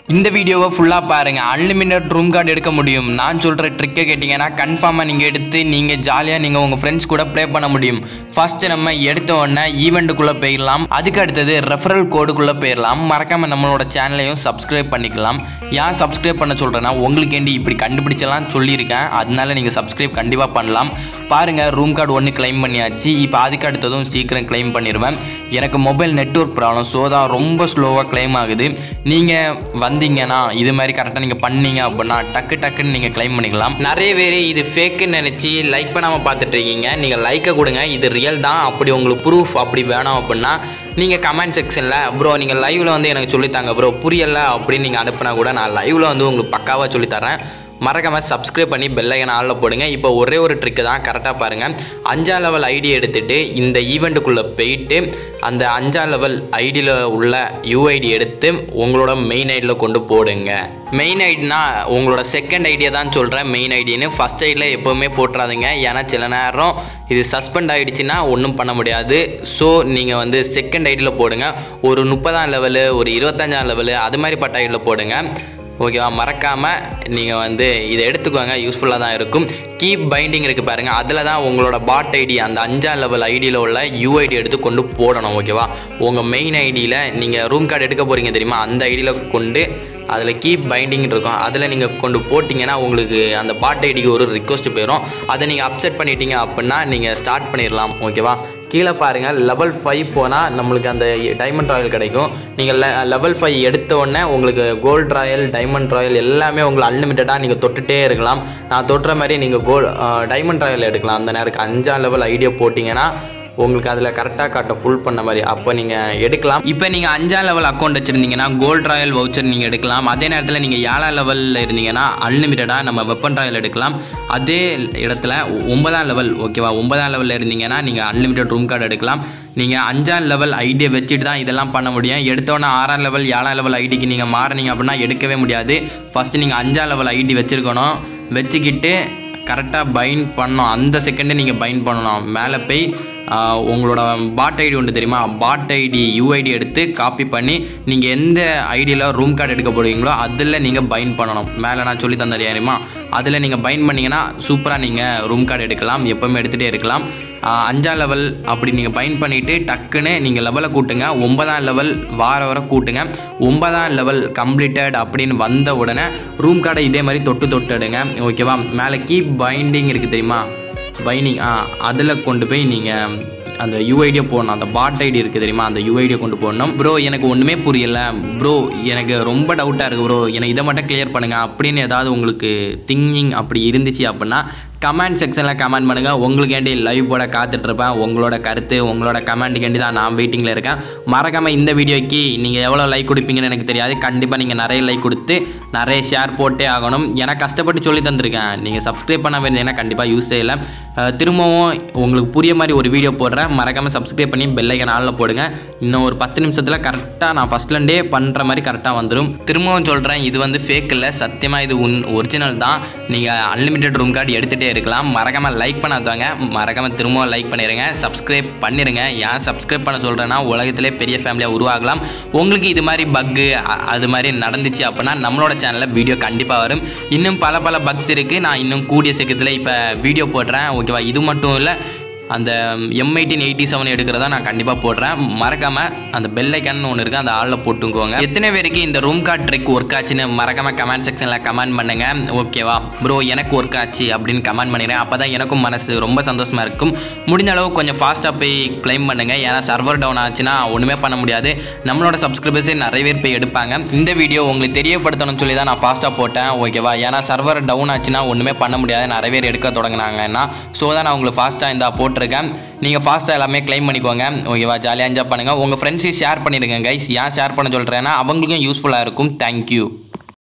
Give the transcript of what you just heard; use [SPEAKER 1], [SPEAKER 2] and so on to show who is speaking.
[SPEAKER 1] இந்த வீடியோவை ஃபுல்லாக பாருங்கள் அன்லிமிட்டட் ரூம் கார்டு எடுக்க முடியும் நான் சொல்கிற ட்ரிக்கை கேட்டிங்கன்னா கன்ஃபார்மாக நீங்கள் எடுத்து நீங்கள் ஜாலியாக நீங்கள் உங்கள் ஃப்ரெண்ட்ஸ் கூட ப்ளே பண்ண முடியும் ஃபஸ்ட்டு நம்ம எடுத்த உடனே ஈவெண்ட்டுக்குள்ளே போயிடலாம் அதுக்கு அடுத்தது ரெஃபரல் கோடுக்குள்ளே போயிடலாம் மறக்காமல் நம்மளோட சேனலையும் சப்ஸ்கிரைப் பண்ணிக்கலாம் ஏன் சப்ஸ்கிரைப் பண்ண சொல்கிறேன்னா உங்களுக்கேண்டி இப்படி கண்டுபிடிச்சலாம் சொல்லியிருக்கேன் அதனால நீங்கள் சப்ஸ்கிரைப் கண்டிப்பாக பண்ணலாம் பாருங்கள் ரூம் கார்டு ஒன்று க்ளைம் பண்ணியாச்சு இப்போ அதுக்கு அடுத்ததும் சீக்கிரம் க்ளைம் பண்ணிடுவேன் எனக்கு மொபைல் நெட்ஒர்க் ப்ராப்ளம் ஸோ தான் ரொம்ப ஸ்லோவாக க்ளைம் ஆகுது நீங்கள் வந்தீங்கன்னா இது மாதிரி கரெக்டாக நீங்கள் பண்ணீங்க அப்படின்னா டக்கு டக்குன்னு நீங்கள் க்ளைம் பண்ணிக்கலாம் நிறைய பேர் இது ஃபேக்குன்னு நினச்சி லைக் பண்ணாமல் பார்த்துட்டு இருக்கீங்க நீங்கள் லைக்கை கொடுங்க இது ரியல் தான் அப்படி உங்களுக்கு ப்ரூஃப் அப்படி வேணும் அப்படின்னா நீங்கள் கமெண்ட் செக்ஷனில் ப்ரோ நீங்கள் லைவில் வந்து எனக்கு சொல்லித்தாங்க ப்ரோ புரியலை அப்படின்னு நீங்கள் அனுப்புனா கூட நான் லைவில் வந்து உங்களுக்கு பக்காவாக சொல்லித்தரேன் மறக்காமல் சப்ஸ்கிரைப் பண்ணி பெல்லைக்கன் ஆளில் போடுங்க இப்போ ஒரே ஒரு ட்ரிக்கு தான் கரெக்டாக பாருங்கள் அஞ்சாம் லெவல் ஐடி எடுத்துகிட்டு இந்த ஈவெண்ட்டுக்குள்ளே போயிட்டு அந்த அஞ்சாம் லெவல் ஐடியில் உள்ள யூஐடி எடுத்து உங்களோட மெயின் ஐடியில் கொண்டு போடுங்க மெயின் ஐடினா உங்களோட செகண்ட் ஐடியா தான் சொல்கிறேன் மெயின் ஐடின்னு ஃபஸ்ட் ஐடியில் எப்போவுமே போட்டுறாதீங்க ஏன்னா சில நேரம் இது சஸ்பெண்ட் ஆகிடுச்சின்னா ஒன்றும் பண்ண முடியாது ஸோ நீங்கள் வந்து செகண்ட் ஐடியில் போடுங்க ஒரு முப்பதாம் லெவலு ஒரு இருபத்தஞ்சாம் லெவலு அது மாதிரி பட்ட ஐடியில் போடுங்க ஓகேவா மறக்காமல் நீங்கள் வந்து இதை எடுத்துக்கோங்க யூஸ்ஃபுல்லாக தான் இருக்கும் கீப் பைண்டிங் இருக்குது பாருங்கள் அதில் தான் உங்களோட பாட் ஐடி அந்த அஞ்சாம் லெவல் ஐடியில் உள்ள யூஐடி எடுத்து கொண்டு போடணும் ஓகேவா உங்கள் மெயின் ஐடியில் நீங்கள் ரூம் கார்டு எடுக்க போகிறீங்க தெரியுமா அந்த ஐடியில் கொண்டு அதில் கீப் பைண்டிங் இருக்கும் அதில் நீங்கள் கொண்டு போட்டிங்கன்னா உங்களுக்கு அந்த பாட் ஐடிக்கு ஒரு ரிக்வஸ்ட் போயிடும் அதை நீங்கள் அப்செட் பண்ணிட்டீங்க அப்படின்னா நீங்கள் ஸ்டார்ட் பண்ணிடலாம் ஓகேவா கீழே பாருங்கள் லெவல் ஃபைவ் போனால் நம்மளுக்கு அந்த டைமண்ட் ராயல் கிடைக்கும் நீங்கள் லெவல் ஃபைவ் எடுத்த உடனே உங்களுக்கு கோல்ட் ராயல் டைமண்ட் ராயல் எல்லாமே உங்களுக்கு அன்லிமிட்டடாக நீங்கள் தொட்டுட்டே இருக்கலாம் நான் தொட்டுற மாதிரி நீங்கள் கோல் டைமண்ட் ராயல் எடுக்கலாம் அந்த நேரத்துக்கு அஞ்சாம் லெவல் ஐடியா போட்டிங்கன்னா உங்களுக்கு அதில் கரெக்டாக காட்ட ஃபுல் பண்ண மாதிரி அப்போ நீங்கள் எடுக்கலாம் இப்போ நீங்கள் அஞ்சாம் லெவல் அக்கௌண்ட் வச்சுருந்தீங்கன்னா கோல்ட் ராயல் வவுச்சர் நீங்கள் எடுக்கலாம் அதே நேரத்தில் நீங்கள் ஏழாம் லெவலில் இருந்தீங்கன்னா அன்லிமிட்டடாக நம்ம வெப்பன் ராயல் எடுக்கலாம் அதே இடத்துல ஒன்பதாம் லெவல் ஓகேவா ஒன்பதாம் லெவலில் இருந்தீங்கன்னா நீங்கள் அன்லிமிட்டட் ரூம் கார்டு எடுக்கலாம் நீங்கள் அஞ்சாம் லெவல் ஐடியை வச்சுட்டு தான் இதெல்லாம் பண்ண முடியும் எடுத்தோன்னே ஆறாம் லெவல் ஏழாம் லெவல் ஐடிக்கு நீங்கள் மாறினீங்க அப்படின்னா எடுக்கவே முடியாது ஃபஸ்ட்டு நீங்கள் அஞ்சாம் லெவல் ஐடி வச்சுருக்கணும் வச்சுக்கிட்டு கரெக்டாக பைண்ட் பண்ணணும் அந்த செகண்டே நீங்கள் பைண்ட் பண்ணணும் மேலே போய் ஆஹ், உங்களோட பாட் ஐடி ஒன்று தெரியுமா பாட் ஐடி யூஐடி எடுத்து காப்பி பண்ணி நீங்கள் எந்த ஐடியில் ரூம் கார்டு எடுக்க போடுவீங்களோ அதில் நீங்கள் பைண்ட் பண்ணணும் மேலே நான் சொல்லி தந்தேன் தெரியுமா அதில் நீங்கள் பைண்ட் பண்ணிங்கன்னா சூப்பராக நீங்கள் ரூம் கார்டு எடுக்கலாம் எப்போவுமே எடுத்துகிட்டே இருக்கலாம் ஆஹ், அஞ்சாம் லெவல் அப்படி நீங்கள் பைண்ட் பண்ணிவிட்டு டக்குன்னு நீங்கள் லெவலை கூட்டுங்க ஒன்பதாம் லெவல் வார வர கூட்டுங்க ஒன்பதாம் லெவல் கம்ப்ளீட்டட் அப்படின்னு வந்த உடனே ரூம் கார்டை இதே மாதிரி தொட்டு தொட்டு எடுங்க ஓகேவா மேலே கீப் பைண்டிங் இருக்குது தெரியுமா பைண்டிங் ஆ அதில் கொண்டு போய் நீங்கள் அந்த யூஐடியை போடணும் அந்த பாட் ஐடி இருக்குது தெரியுமா அந்த யூஐடியை கொண்டு போடணும் ப்ரோ எனக்கு ஒன்றுமே புரியல ப்ரோ எனக்கு ரொம்ப டவுட்டாக இருக்குது ப்ரோ எனக்கு இதை மட்டும் கிளியர் பண்ணுங்கள் அப்படின்னு ஏதாவது உங்களுக்கு திங்கிங் அப்படி இருந்துச்சு அப்படின்னா கமெண்ட் செக்ஷனில் கமெண்ட் பண்ணுங்கள் உங்களுக்கேண்டி லைவ் போட காத்துட்ருப்பேன் உங்களோட கருத்து உங்களோட கமெண்ட்டுக்கேண்டி தான் நான் வெயிட்டிங்கில் இருக்கேன் மறக்காமல் இந்த வீடியோக்கு நீங்கள் எவ்வளோ லைக் கொடுப்பீங்கன்னு எனக்கு தெரியாது கண்டிப்பாக நீங்கள் நிறைய லைக் கொடுத்து நிறைய ஷேர் போட்டே ஆகணும் எனக்கு கஷ்டப்பட்டு சொல்லி தந்திருக்கேன் நீங்கள் சப்ஸ்கிரைப் பண்ண வேண்டியதுன்னா கண்டிப்பாக யூஸே இல்லை அஹ் திரும்பவும் உங்களுக்கு புரிய மாதிரி ஒரு வீடியோ போடுறேன் மறக்காமல் சப்ஸ்கிரைப் பண்ணி பெல்லைக்கன் ஆளில் போடுங்க இன்னும் ஒரு பத்து நிமிஷத்தில் கரெக்டாக நான் ஃபஸ்ட்லேருந்தே பண்ணுற மாதிரி கரெக்டாக வந்துடும் திரும்பவும் சொல்கிறேன் இது வந்து ஃபேக் இல்லை சத்தியமாக இது உன் ஒரிஜினல் தான் நீங்கள் அன்லிமிட்டெட் ரூம் கார்டு எடுத்துகிட்டே இருக்கலாம் மறக்காமல் லைக் பண்ணாதவங்க மறக்காமல் திரும்பவும் லைக் பண்ணிடுங்க சப்ஸ்கிரைப் பண்ணிடுங்க ஏன் சப்ஸ்கிரைப் பண்ண சொல்கிறேன்னா உலகத்திலே பெரிய ஃபேமிலியாக உருவாகலாம் உங்களுக்கு இது மாதிரி பக்கு அது மாதிரி நடந்துச்சு அப்படின்னா நம்மளோட சேனலில் வீடியோ கண்டிப்பாக வரும் இன்னும் பல பல பக்ஸ் இருக்குது நான் இன்னும் கூடிய சீக்கிரத்தில் இப்போ வீடியோ போடுறேன் ஓகேவா இது மட்டும் இல்லை அந்த எம் எயிட்டீன் எயிட்டி செவன் எடுக்கிறதா நான் கண்டிப்பாக போடுறேன் மறக்காமல் அந்த பெல் ஐக்கான் ஒன்று இருக்குது அந்த ஆளில் போட்டுக்கோங்க எத்தனை பேருக்கு இந்த ரூம் கார்டு ட்ரிக் ஒர்க் ஆச்சுன்னு மறக்காமல் கமெண்ட் செக்ஷனில் கமெண்ட் பண்ணுங்க ஓகேவா ப்ரோ எனக்கு ஒர்க் ஆச்சு அப்படின்னு கமெண்ட் பண்ணிடுறேன் அப்போ தான் எனக்கும் மனசு ரொம்ப சந்தோஷமாக இருக்கும் முடிஞ்ச அளவு கொஞ்சம் ஃபாஸ்ட்டாக போய் க்ளைம் பண்ணுங்க ஏன்னா சர்வர் டவுன் ஆச்சுன்னா ஒன்றுமே பண்ண முடியாது நம்மளோட சப்ஸ்கிரைபர்ஸே நிறைய பேர் போய் எடுப்பாங்க இந்த வீடியோ உங்களுக்கு தெரியப்படுத்தணும்னு சொல்லி தான் நான் ஃபாஸ்ட்டாக போட்டேன் ஓகேவா ஏன்னா சர்வர் டவுன் ஆச்சுன்னா ஒன்றுமே பண்ண முடியாது நிறைய பேர் எடுக்க தொடங்கினாங்கன்னா ஸோ தான் நான் உங்களுக்கு ஃபாஸ்ட்டாக இந்த போட்டிருக்கேன் நீங்கள் ஃபாஸ்ட்டாக எல்லாமே க்ளைம் பண்ணிக்கோங்க ஓகேவா ஜாலியாக என்ஜாய் பண்ணுங்கள் உங்கள் ஃப்ரெண்ட்ஸையும் ஷேர் பண்ணிடுங்க கைஸ் ஏன் ஷேர் பண்ண சொல்கிறேன்னா அவங்களுக்கும் யூஸ்ஃபுல்லாக இருக்கும் தேங்க்யூ